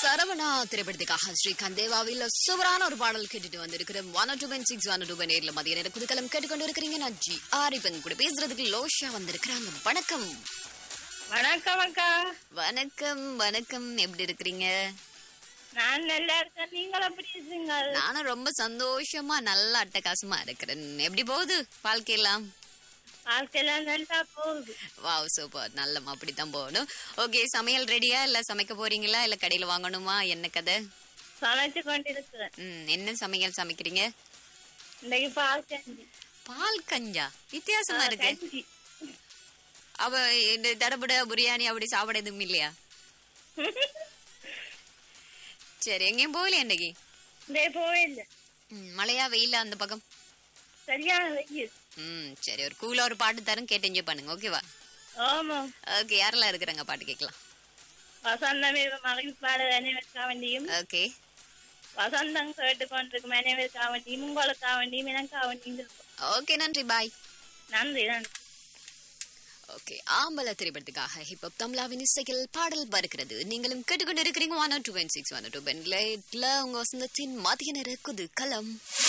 சரவணா திரைப்படத்துக்காக ஸ்ரீகாந்த் தேவாவில் சூப்பரான ஒரு பாடல் கேட்டுட்டு வந்திருக்கிறோம் ஒன் டூ பென் சிக்ஸ் ஒன் டூ பென் நேரில் மதிய நேர குதுக்கலம் கேட்டுக்கொண்டு இருக்கிறீங்க நான் ஜி ஆர் இப்ப கூட பேசுறதுக்கு லோஷா வந்திருக்கிறாங்க வணக்கம் வணக்கம் அக்கா வணக்கம் வணக்கம் எப்படி இருக்கிறீங்க நான் நல்லா இருக்கேன் நீங்கள் எப்படி இருக்கீங்க நானும் ரொம்ப சந்தோஷமா நல்லா அட்டகாசமா இருக்கிறேன் எப்படி போகுது வாழ்க்கையெல்லாம் வாழ்க்கையெல்லாம் நல்லா போகுது வாவ் சூப்பர் நல்ல அப்படித்தான் போகணும் ஓகே சமையல் ரெடியா இல்ல சமைக்க போறீங்களா இல்ல கடையில வாங்கணுமா என்ன கதை சமைச்சு கொண்டிருக்கிறேன் ம் என்ன சமையல் சமைக்கிறீங்க இன்னைக்கு பால் கஞ்சி பால் கஞ்சா வித்தியாசமா இருக்கு கஞ்சி அவ இந்த தடபுட பிரியாணி அப்படி சாப்பிட எதுவும் இல்லையா சரி எங்கேயும் போகலையா இன்னைக்கு இந்த போயில்ல ம், மழையா வெயிலா அந்த பக்கம் சரியான வெயில் ம் சரி ஒரு கூலா ஒரு பாட்டு தரும் கேட்டு என்ஜாய் பண்ணுங்க ஓகேவா ஆமா ஓகே யாரெல்லாம் இருக்கிறாங்க பாட்டு கேட்கலாம் வசந்தமே மகிழ்ப்பாடு அனைவருக்கா வேண்டியும் ஓகே வசந்தம் கேட்டு கொண்டிருக்கும் அனைவருக்கா வேண்டியும் உங்களுக்கா வேண்டியும் எனக்கா வேண்டியும் இருக்கும் ஓகே நன்றி பாய் நன்றி நன்றி ஓகே ஆம்பல திரைப்படத்துக்காக ஹிப்ஹப் தமிழாவின் இசையில் பாடல் வருகிறது நீங்களும் கேட்டுக்கொண்டு இருக்கிறீங்க one two six one two பென்ல உங்க வசந்தத்தின் மதிய நேர குது களம்